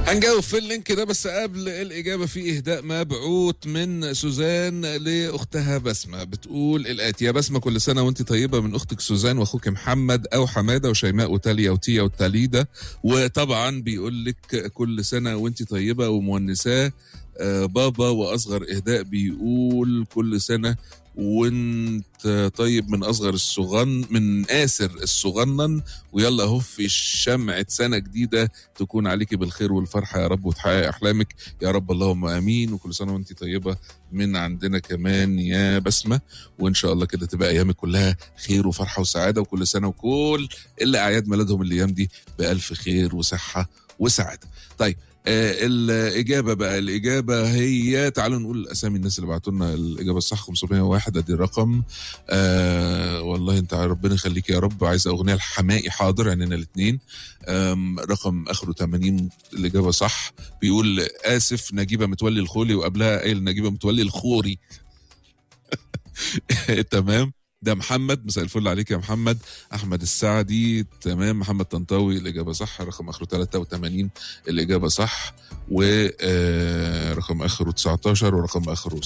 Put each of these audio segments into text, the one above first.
هنجاوب في اللينك ده بس قبل الإجابة في إهداء مبعوث من سوزان لأختها بسمة بتقول الآتي يا بسمة كل سنة وأنت طيبة من أختك سوزان وأخوك محمد أو حمادة وشيماء وتاليا وتيا وتاليدا وطبعا بيقول لك كل سنة وأنت طيبة ومونساه آه، بابا وأصغر إهداء بيقول كل سنة وانت طيب من اصغر الصغن من اسر الصغنن ويلا اهو في شمعة سنة جديدة تكون عليكي بالخير والفرحة يا رب وتحقق احلامك يا رب اللهم امين وكل سنة وانت طيبة من عندنا كمان يا بسمة وان شاء الله كده تبقى ايامك كلها خير وفرحة وسعادة وكل سنة وكل اللي اعياد ميلادهم الايام دي بألف خير وصحة وسعادة طيب آه الإجابة بقى الإجابة هي تعالوا نقول أسامي الناس اللي بعتوا لنا الإجابة الصح 501 أدي الرقم آه والله أنت ربنا يخليك يا رب عايز أغنية الحمائي حاضر عندنا الاثنين رقم آخره 80 الإجابة صح بيقول آسف نجيبة متولي الخولي وقبلها قايل نجيبة متولي الخوري تمام ده محمد مساء الفل عليك يا محمد احمد السعدي تمام محمد طنطاوي الاجابه صح رقم اخره 83 الاجابه صح ورقم اخره 19 ورقم اخره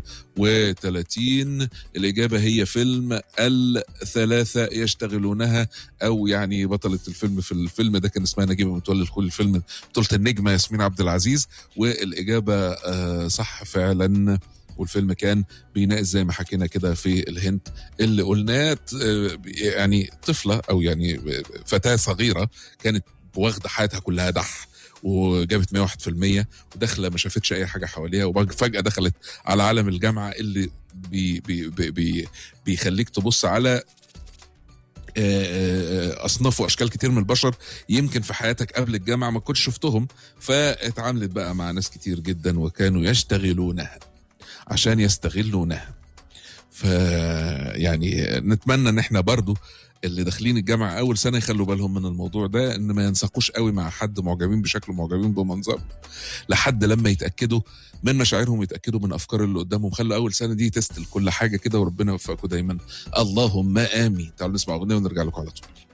37 الاجابه هي فيلم الثلاثه يشتغلونها او يعني بطله الفيلم في الفيلم ده كان اسمها نجيبه متولي الخول الفيلم بطوله النجمه ياسمين عبد العزيز والاجابه آه صح فعلا والفيلم كان بيناقش زي ما حكينا كده في الهنت اللي قلناه يعني طفله او يعني فتاه صغيره كانت واخده حياتها كلها دح وجابت 101% وداخله ما شافتش اي حاجه حواليها وفجاه دخلت على عالم الجامعه اللي بي بي بي بي بيخليك تبص على اصناف واشكال كتير من البشر يمكن في حياتك قبل الجامعه ما كنتش شفتهم فاتعاملت بقى مع ناس كتير جدا وكانوا يشتغلونها عشان يستغلونها ف يعني نتمنى ان احنا برضو اللي داخلين الجامعه اول سنه يخلوا بالهم من الموضوع ده ان ما ينسقوش قوي مع حد معجبين بشكله معجبين بمنظره لحد لما يتاكدوا من مشاعرهم يتاكدوا من افكار اللي قدامهم خلوا اول سنه دي تست لكل حاجه كده وربنا يوفقكم دايما اللهم امين تعالوا نسمع اغنيه ونرجع لكم على طول